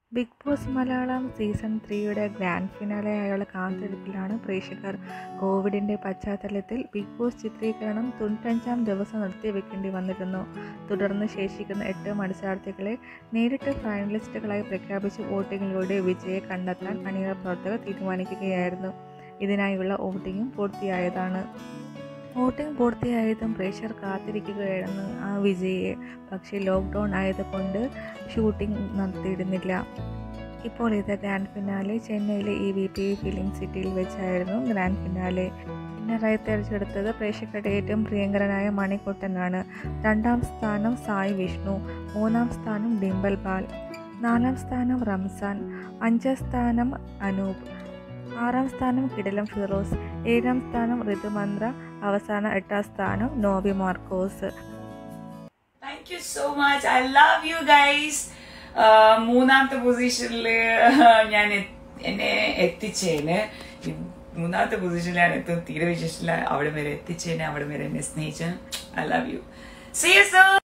big boss Malayalam season ത്രീയുടെ grand ഫിനാലെയായുള്ള കാത്തിരിപ്പിലാണ് പ്രേക്ഷകർ കോവിഡിൻ്റെ പശ്ചാത്തലത്തിൽ ബിഗ് ബോസ് ചിത്രീകരണം തൊണ്ണൂറ്റഞ്ചാം ദിവസം നിർത്തിവെക്കേണ്ടി വന്നിരുന്നു തുടർന്ന് ശേഷിക്കുന്ന എട്ട് മത്സരാർത്ഥികളെ നേരിട്ട് ഫൈനലിസ്റ്റുകളായി പ്രഖ്യാപിച്ച് വോട്ടിങ്ങിലൂടെ വിജയെ കണ്ടെത്താൻ അണിയറ പ്രവർത്തകർ തീരുമാനിക്കുകയായിരുന്നു ഇതിനായുള്ള വോട്ടിങ്ങും പൂർത്തിയായതാണ് വോട്ടിംഗ് പൂർത്തിയായതും പ്രേക്ഷകർ കാത്തിരിക്കുകയായിരുന്നു ആ വിജയെ പക്ഷേ ലോക്ക്ഡൗൺ ആയതുകൊണ്ട് ഷൂട്ടിംഗ് നടത്തിയിരുന്നില്ല ഇപ്പോൾ ഇത് ഗ്രാൻഡ് ഫിനാലെ ചെന്നൈയിലെ ഇ വി പി ഫിലിം സിറ്റിയിൽ വെച്ചായിരുന്നു ഗ്രാൻഡ് ഫിനാലെ വിന്നറായി തിരഞ്ഞെടുത്തത് പ്രേക്ഷകരുടെ ഏറ്റവും പ്രിയങ്കരനായ മണിക്കുട്ടനാണ് രണ്ടാം സ്ഥാനം സായി വിഷ്ണു മൂന്നാം സ്ഥാനം ഡിംബൽ ബാൽ നാലാം സ്ഥാനം റംസാൻ അഞ്ചാം സ്ഥാനം അനൂപ് ആറാം സ്ഥാനം കിടലം ഫിറോസ് ഏഴാം സ്ഥാനം ഋതുമന്ത്ര അവസാന എട്ടാം സ്ഥാനം Noby Marcos thank you so much I love you guys മൂന്നാമത്തെ പൊസിഷനിൽ ഞാൻ എ- എന്നെ എത്തിച്ചേന് ഈ മൂന്നാമത്തെ പൊസിഷനിലാണ് എത്തും തീരെ വിശേഷില്ല അവിടെ വരെ എത്തിച്ചേന് അവിടെ വരെ എന്നെ സ്നേഹിച്ച് I love you see you soon